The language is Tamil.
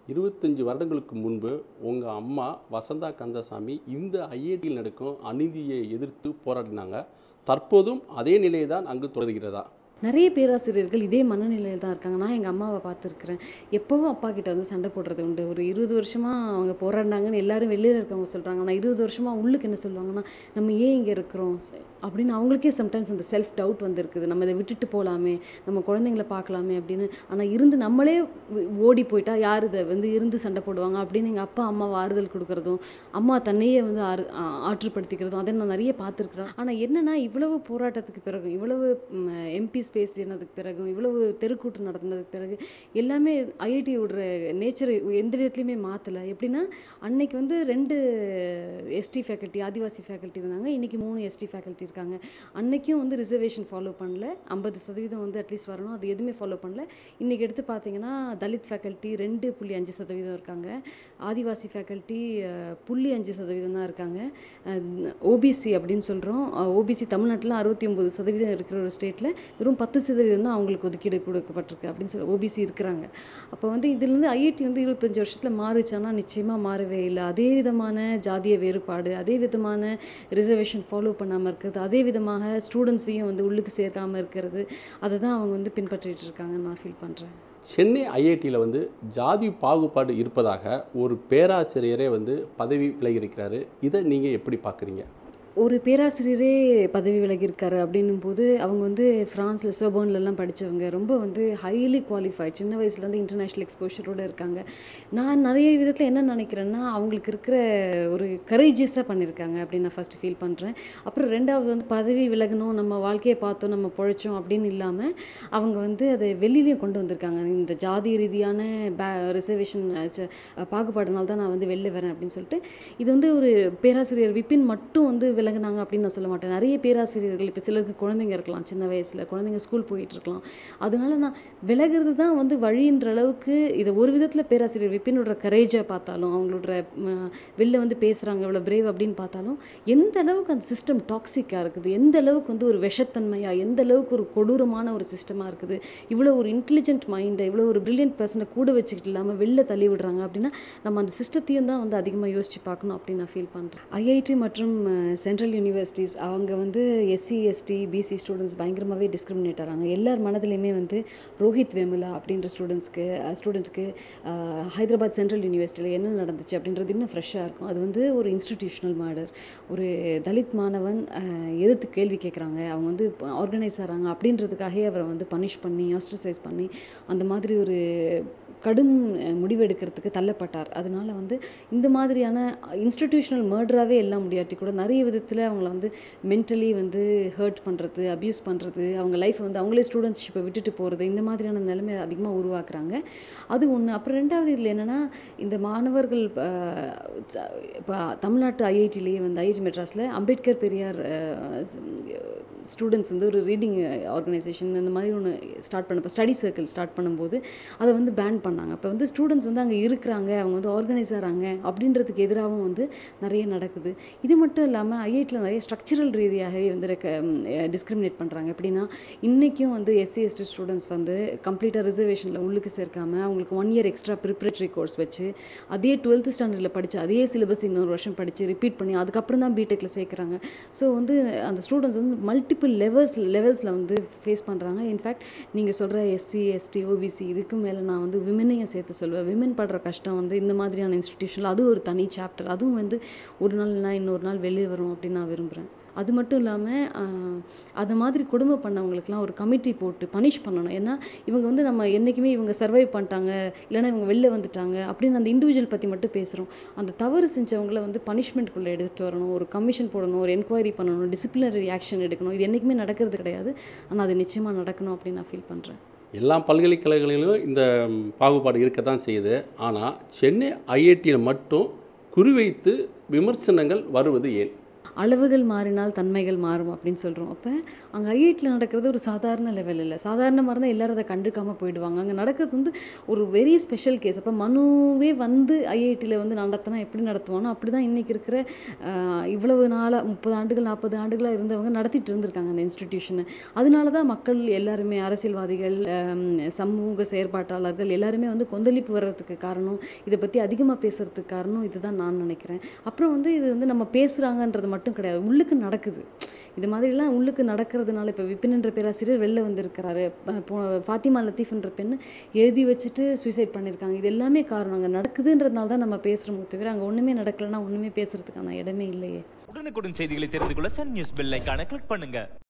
இருபத்தஞ்சி வருடங்களுக்கு முன்பு உங்கள் அம்மா வசந்தா கந்தசாமி இந்த ஐஐடியில் நடக்கும் அநீதியை எதிர்த்து போராடினாங்க தற்போதும் அதே நிலையை தான் அங்கு தொடர்கிறதா நிறைய பேராசிரியர்கள் இதே மனநிலையில் தான் இருக்காங்க நான் எங்கள் அம்மாவை பார்த்துருக்குறேன் எப்போவும் அப்பா கிட்ட வந்து சண்டை போடுறது உண்டு ஒரு இருபது வருஷமாக அவங்க போராடினாங்கன்னு எல்லாரும் வெளியில் இருக்கவங்க சொல்கிறாங்க ஆனால் இருபது வருஷமாக உள்ளுக்கு என்ன சொல்லுவாங்கன்னா நம்ம ஏன் இங்கே இருக்கிறோம் ச- அப்படின்னு அவங்களுக்கே சம்டைம்ஸ் அந்த செல்ஃப் டவுட் வந்திருக்குது நம்ம இதை விட்டுட்டு போகலாமே நம்ம குழந்தைங்கள பார்க்கலாமே அப்படின்னு ஆனால் இருந்து நம்மளே வி- ஓடி போயிட்டா யார் இதை வந்து இருந்து சண்டை போடுவாங்க அப்படின்னு எங்கள் அப்பா அம்மாவை ஆறுதல் கொடுக்குறதும் அம்மா தன்னையே வந்து ஆறு ஆ- ஆற்றுப்படுத்திக்கிறதும் அதை நான் நிறைய பார்த்துருக்குறேன் ஆனால் என்னன்னா இவ்வளவு போராட்டத்துக்கு பிறகு இவ்வளவு எம்பி ஸ்பேஸ் இருந்ததுக்கு பிறகு இவ்வளவு தெருக்கூட்டு நடந்ததுக்கு பிறகு எல்லாமே ஐஐடி விடுற நேச்சர் எந்த விதத்துலையுமே மாற்றலை எப்படின்னா அன்னைக்கு வந்து ரெண்டு எஸ்டி ஃபேக்கல்ட்டி ஆதிவாசி ஃபேக்கல்ட்டி இருந்தாங்க இன்னைக்கு மூணு எஸ்டி ஃபேக்கல்ட்டி இருக்காங்க அன்னைக்கும் வந்து ரிசர்வேஷன் ஃபாலோ பண்ணல ஐம்பது சதவீதம் வந்து அட்லீஸ்ட் வரணும் அது எதுவுமே ஃபாலோ பண்ணல இன்னைக்கு எடுத்து பார்த்தீங்கன்னா தலித் ஃபேக்கல்ட்டி ரெண்டு புள்ளி அஞ்சு சதவீதம் இருக்காங்க ஆதிவாசி ஃபேக்கல்ட்டி புள்ளி அஞ்சு சதவீதம் தான் இருக்காங்க ஓபிசி அப்படின்னு சொல்கிறோம் ஓபிசி தமிழ்நாட்டில் அறுபத்தி ஒம்பது சதவீதம் இருக்கிற ஒரு ஸ்டேட்டில் வெறும் பத்து சதவீதம் தான் அவங்களுக்கு ஒதுக்கீடு கொடுக்கப்பட்டிருக்கு அப்படின்னு சொல்லி ஓபிசி இருக்கிறாங்க அப்போ வந்து இதுலேருந்து ஐஐடி வந்து இருபத்தஞ்சி வருஷத்தில் மாறுச்சானா நிச்சயமாக மாறவே இல்லை அதே விதமான ஜாதிய வேறுபாடு அதே விதமான ரிசர்வேஷன் ஃபாலோ பண்ணாமல் இருக்கிறது அதே விதமாக ஸ்டூடெண்ட்ஸையும் வந்து உள்ளுக்கு சேர்க்காம இருக்கிறது அதை தான் அவங்க வந்து பின்பற்றிட்டு இருக்காங்கன்னு நான் ஃபீல் பண்ணுறேன் சென்னை ஐஐடியில் வந்து ஜாதி பாகுபாடு இருப்பதாக ஒரு பேராசிரியரே வந்து பதவி விலகியிருக்கிறாரு இதை நீங்கள் எப்படி பார்க்குறீங்க ஒரு பேராசிரியரே பதவி விலகியிருக்காரு அப்படின்னும் போது அவங்க வந்து ஃப்ரான்ஸில் சோபோன்லலாம் படித்தவங்க ரொம்ப வந்து ஹைலி குவாலிஃபைட் சின்ன வயசுலேருந்து இன்டர்நேஷ்னல் எக்ஸ்போஷரோடு இருக்காங்க நான் நிறைய விதத்தில் என்ன நினைக்கிறேன்னா அவங்களுக்கு இருக்கிற ஒரு கரேஜியஸாக பண்ணியிருக்காங்க அப்படின்னு நான் ஃபஸ்ட்டு ஃபீல் பண்ணுறேன் அப்புறம் ரெண்டாவது வந்து பதவி விலகணும் நம்ம வாழ்க்கையை பார்த்தோம் நம்ம பொழைச்சோம் அப்படின்னு இல்லாமல் அவங்க வந்து அதை வெளியிலையும் கொண்டு வந்திருக்காங்க இந்த ஜாதி ரீதியான பே ரிசர்வேஷன் பாகுபாடுனால தான் நான் வந்து வெளில வரேன் அப்படின்னு சொல்லிட்டு இது வந்து ஒரு பேராசிரியர் விபின் மட்டும் வந்து விலகுனாங்க அப்படின்னு நான் சொல்ல மாட்டேன் நிறைய பேராசிரியர்கள் இப்போ சிலருக்கு குழந்தைங்க இருக்கலாம் சின்ன வயசில் குழந்தைங்க ஸ்கூல் போயிட்டு இருக்கலாம் அதனால நான் விலகிறது தான் வந்து வழின்ற அளவுக்கு இதை ஒரு விதத்தில் பேராசிரியர் விபினோட கரேஜை பார்த்தாலும் அவங்களோட ம, வெளில வந்து பேசுகிறாங்க இவ்வளோ பிரேவ் அப்படின்னு பார்த்தாலும் எந்த அளவுக்கு அந்த சிஸ்டம் டாக்ஸிக்காக இருக்குது எந்த அளவுக்கு வந்து ஒரு விஷத்தன்மையாக எந்த அளவுக்கு ஒரு கொடூரமான ஒரு சிஸ்டமாக இருக்குது இவ்வளோ ஒரு இன்டெலிஜென்ட் மைண்டை இவ்வளோ ஒரு பிரில்லியன்ட் பர்சனை கூட வச்சுக்கிட்டு இல்லாமல் வெளில தள்ளி விடுறாங்க அப்படின்னா நம்ம அந்த சிஸ்டத்தையும் தான் வந்து அதிகமாக யோசிச்சு பார்க்கணும் அப்படின்னு நான் ஃபீல் பண்ணுறேன் ஐஐடி மற்றும் சென்ட்ரல் யூனிவர்சிட்டிஸ் அவங்க வந்து எஸ்சி எஸ்டி பிசி ஸ்டூடெண்ட்ஸ் பயங்கரமாகவே டிஸ்கிரிமினேட் ஆகிறாங்க எல்லார் மனதிலையுமே வந்து ரோஹித் வேமுலா அப்படின்ற ஸ்டூடெண்ட்ஸ்க்கு ஸ்டூடெண்ட்ஸ்க்கு ஹைதராபாத் சென்ட்ரல் யூனிவர்சிட்டியில் என்ன நடந்துச்சு அப்படின்றது இன்னும் ஃப்ரெஷ்ஷாக இருக்கும் அது வந்து ஒரு இன்ஸ்டிடியூஷனல் மர்டர் ஒரு தலித் மாணவன் அஹ், எதிர்த்து கேள்வி கேட்குறாங்க அவங்க வந்து ஆர்கனைஸ் ஆகிறாங்க அப்படின்றதுக்காகவே அவரை வந்து பனிஷ் பண்ணி ஆஸ்ட்ரசைஸ் பண்ணி அந்த மாதிரி ஒரு கடும் அஹ், முடிவெடுக்கிறதுக்கு தள்ளப்பட்டார் அதனால வந்து இந்த மாதிரியான இன்ஸ்டிடியூஷனல் மர்டராகவே எல்லாம் முடியாட்டி கூட நிறைய விதத்தில் அவங்கள வந்து மென்டலி வந்து ஹர்ட் பண்ணுறது அப்யூஸ் பண்ணுறது அவங்க லைஃப்பை வந்து அவங்களே ஸ்டூடெண்ட்ஷிப்பை விட்டுட்டு போகிறது இந்த மாதிரியான நிலைமை அதிகமாக உருவாக்குறாங்க அது ஒன்று அப்புறம் ரெண்டாவது இதில் என்னென்னா இந்த மாணவர்கள் இப்போ தமிழ்நாட்டு ஐஐடிலேயே வந்து ஐஐடி மெட்ராஸில் அம்பேத்கர் பெரியார் ஸ்டூடெண்ட்ஸ் வந்து ஒரு ரீடிங் ஆர்கனைசேஷன் இந்த மாதிரி ஒன்று ஸ்டார்ட் பண்ணப்போ ஸ்டடி சர்க்கிள் ஸ்டார்ட் பண்ணும்போது அதை வந்து பேன் பண்ணாங்க அப்போ வந்து ஸ்டூடெண்ட்ஸ் வந்து அங்கே இருக்கிறாங்க அவங்க வந்து ஆர்கனைஸ் ஆகிறாங்க அப்படின்றதுக்கு எதிராகவும் வந்து நிறைய நடக்குது இது மட்டும் இல்லாமல் ஐஐடியில் நிறைய ஸ்ட்ரக்சரல் ரீதியாகவே வந்து டிஸ்கிரிமினேட் பண்ணுறாங்க எப்படின்னா இன்றைக்கும் வந்து எஸ்சி எஸ்டி ஸ்டூடெண்ட்ஸ் வந்து கம்ப்ளீட்டாக ரிசர்வேஷனில் உள்ளுக்கு சேர்க்காம அவங்களுக்கு one year extra preparatory course வச்சு அதே டுவெல்த் ஸ்டாண்டர்டில் படித்து அதே சிலபஸ் இன்னொரு வருஷம் படித்து ரிப்பீட் பண்ணி அதுக்கப்புறம் தான் பிடெக்கில் சேர்க்குறாங்க ஸோ வந்து அந்த ஸ்டூடெண்ட்ஸ் வந்து மல்டிபிள் லெவல்ஸ் லெவல்ஸில் வந்து ஃபேஸ் பண்ணுறாங்க இன்ஃபேக்ட் நீங்கள் சொல்கிற எஸ்சி எஸ்டி ஓபிசி இதுக்கு மேலே நான் வந்து விமனையும் சேர்த்து சொல்லுவேன் விமன் படுற கஷ்டம் வந்து இந்த மாதிரியான இன்ஸ்டிடியூஷனில் அது ஒரு தனி சாப்டர் அதுவும் வந்து ஒரு நாள் இல்லைனா இன்னொரு நாள் வெளியே வரும் அப்படின்னு நான் விரும்புகிறேன் அது மட்டும் இல்லாமல் அது மாதிரி கொடுமை பண்ணவங்களுக்குலாம் ஒரு கமிட்டி போட்டு பனிஷ் பண்ணணும் ஏன்னா இவங்க வந்து நம்ம என்றைக்குமே இவங்க சர்வைவ் பண்ணிட்டாங்க இல்லைன்னா இவங்க வெளில வந்துட்டாங்க அப்படின்னு அந்த இண்டிவிஜுவல் பற்றி மட்டும் பேசுகிறோம் அந்த தவறு செஞ்சவங்கள வந்து பனிஷ்மெண்ட்குள்ளே எடுத்துகிட்டு வரணும் ஒரு கமிஷன் போடணும் ஒரு என்கொயரி பண்ணணும் டிசிப்ளினரி ஆக்ஷன் எடுக்கணும் இது என்றைக்குமே நடக்கிறது கிடையாது ஆனால் அது நிச்சயமாக நடக்கணும் அப்படின்னு நான் ஃபீல் பண்ணுறேன் எல்லா பல்கலைக்கழகங்களிலும் இந்த ம், பாகுபாடு இருக்க தான் செய்யுது ஆனால் சென்னை ஐஐடியில் மட்டும் குறிவைத்து விமர்சனங்கள் வருவது ஏன் அளவுகள் மாறினால் தன்மைகள் மாறும் அப்படின்னு சொல்கிறோம் அப்போ அங்கே ஐஐடியில் நடக்கிறது ஒரு சாதாரண லெவல் இல்லை சாதாரணமாக இருந்தால் எல்லாரும் அதை கண்டுக்காமல் போயிடுவாங்க அங்கே நடக்கிறது வந்து ஒரு வெரி ஸ்பெஷல் கேஸ் அப்போ மனுவே வந்து ஐஐடியில் வந்து நடத்தினா எப்படி நடத்துவானோ அப்படி தான் இன்றைக்கி இருக்கிற ஆஹ், இவ்வளவு நாளாக முப்பது ஆண்டுகள் நாற்பது ஆண்டுகளாக இருந்தவங்க நடத்திட்டு இருந்திருக்காங்க அந்த இன்ஸ்டிடியூஷனை அதனால தான் மக்கள் எல்லாருமே அரசியல்வாதிகள் ஆம், சமூக செயற்பாட்டாளர்கள் எல்லாருமே வந்து கொந்தளிப்பு வர்றதுக்கு காரணம் இதை பற்றி அதிகமாக பேசுறதுக்கு காரணம் இதுதான் நான் நினைக்கிறேன் அப்புறம் வந்து இது வந்து நம்ம பேசுகிறாங்கன்றது மட்டும் கிடையாது உள்ளுக்கு நடக்குது இது மாதிரிலாம் உள்ளுக்கு நடக்கிறதுனால இப்போ விபின் என்ற பேராசிரியர் வெளில வந்திருக்கிறாரு ப- போ- ஃபாத்திமா லத்தீஃப்ன்ற பெண் எழுதி வச்சுட்டு சூசைட் பண்ணியிருக்காங்க இது எல்லாமே காரணம் அங்கே நடக்குதுன்றதுனால தான் நம்ம பேசுகிறோமோ தவிர அங்கே ஒன்றுமே நடக்கலைன்னா ஒன்றுமே பேசுறதுக்கான இடமே இல்லையே உடனுக்குடன் செய்திகளை தெரிந்து கொள்ள சன் நியூஸ் பெல் ஐகானை கிளிக் பண்ணுங்க